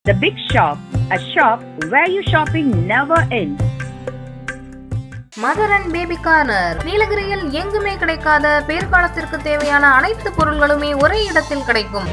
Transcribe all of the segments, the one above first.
The Big Shop, a shop where your shopping never ends. Mother and baby corner நீலகிரியில் எங்குமே கிடைக்காத பேர்காலத்திற்கு தேவையான அனைத்து பொருள்களுமே ஒரே இடத்தில் கிடைக்கும்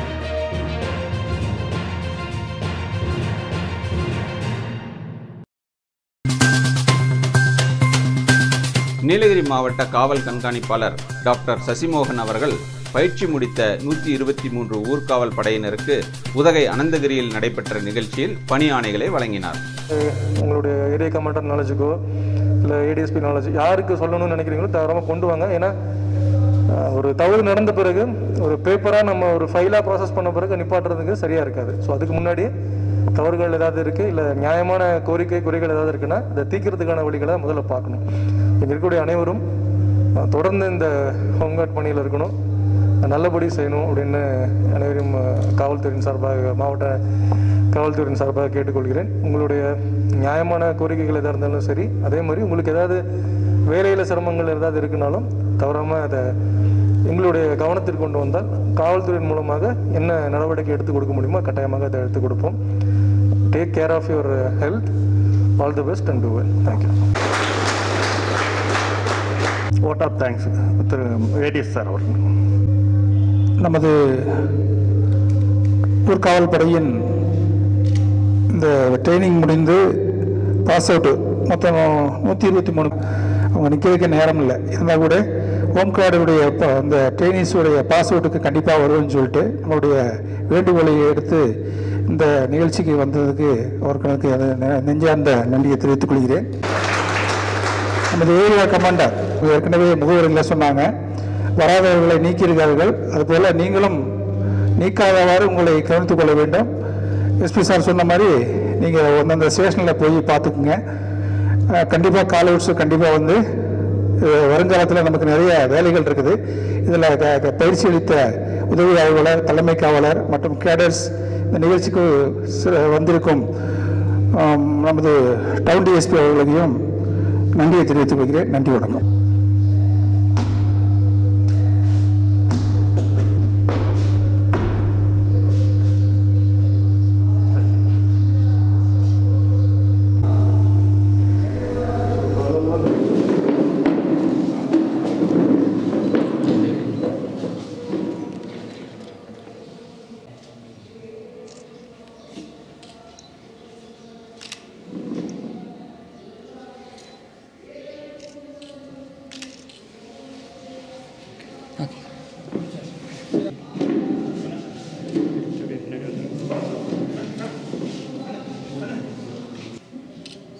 நீலகிரி மாவட்ட காவல் கண்காணிப்பாளர் டாக்டர் சசிமோகன் அவர்கள் பயிற்சி முடித்த நூற்றி இருபத்தி மூன்று ஊர்காவல் படையினருக்கு உதகை அனந்தகிரியில் நடைபெற்ற நிகழ்ச்சியில் பணி ஆணைகளை வழங்கினார் உங்களுடைய ஏரியா கமாண்டர் நாலேஜுக்கோ இல்லை ஏடிஎஸ்பி நாலேஜ் யாருக்கு சொல்லணும்னு நினைக்கிறீங்களோ தவறாமல் கொண்டு வாங்க ஏன்னா அஹ், ஒரு தவறு நடந்த பிறகு ஒரு பேப்பராக நம்ம ஒரு ஃபைலாக ப்ராசஸ் பண்ண பிறகு நிப்பாட்டுறதுக்கு சரியாக இருக்காது ஸோ அதுக்கு முன்னாடி தவறுகள் ஏதாவது இருக்குது இல்லை நியாயமான கோரிக்கை குறைகள் ஏதாவது இருக்குன்னா இதை தீர்க்கிறதுக்கான வழிகளை முதல்ல பார்க்கணும் இங்கே இருக்கக்கூடிய அனைவரும் அஹ், தொடர்ந்து இந்த ஹோம்கார்ட் பணியில் இருக்கணும் நல்லபடி செய்யணும் அப்படின்னு அனைவரையும் அஹ், காவல்துறையின் சார்பாக மாவட்ட காவல்துறையின் சார்பாக கேட்டுக்கொள்கிறேன் உங்களுடைய நியாயமான கோரிக்கைகள் எதாக இருந்தாலும் சரி அதே மாதிரி உங்களுக்கு ஏதாவது வேலையில் சிரமங்கள் ஏதாவது இருக்குனாலும் தவறாமல் அதை எங்களுடைய கவனத்திற்கு கொண்டு வந்தால் காவல்துறையின் மூலமாக என்ன நடவடிக்கை எடுத்து கொடுக்க முடியுமோ கட்டாயமாக அதை எடுத்து கொடுப்போம் take care of your health all the best and do well thank you vote of thanks திரு ஏடிஎஸ் சார் அவர்கள் நமது ஊர்காவல் படையின் இந்த ட்ரைனிங் முடிந்து பாஸ் அவுட்டு மொத்தம் நூற்றி இருபத்தி மூணு அவங்க நிற்க வைக்க நேரம் இல்லை இருந்தால் கூட ஹோம் கார்டுடைய அந்த ட்ரைனிஸுடைய பாஸ் அவுட்டுக்கு கண்டிப்பாக வருவேன்னு சொல்லிட்டு நம்மளுடைய வேண்டுகோளை எடுத்து இந்த நிகழ்ச்சிக்கு வந்ததுக்கு அவர்களுக்கு அது நெ- நெஞ்சார்ந்த நன்றியை தெரிவித்துக் கொள்கிறேன் நமது ஏரியா கமாண்டர் ஏற்கனவே முகவரில் சொன்னாங்க வராதவர்களை நீக்கியிருக்கார்கள் அதுபோல் நீங்களும் நீக்காதவாறு உங்களை கவனித்துக் கொள்ள வேண்டும் எஸ்பி சார் சொன்ன மாதிரி நீங்கள் அந்தந்த ஸ்டேஷனில் போய் பார்த்துக்குங்க கண்டிப்பாக கால் அவுட்ஸு கண்டிப்பாக வந்து அஹ், வருங்காலத்தில் நமக்கு நிறைய வேலைகள் இருக்குது இதில் க- க- பயிற்சி அளித்த உதவி ஆய்வாளர் தலைமை காவலர் மற்றும் கேடர்ஸ் இந்த நிகழ்ச்சிக்கு சி- வந்திருக்கும் ஆம், நமது டவுன் டிஎஸ்பி அவர்களையும் நன்றியை தெரிவித்துக் கொள்கிறேன் நன்றி வணக்கம்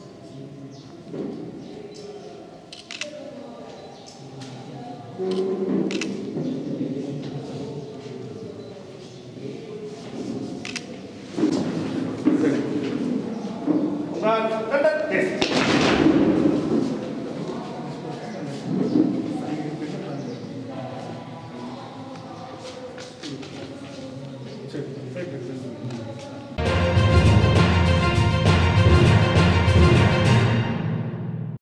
Thank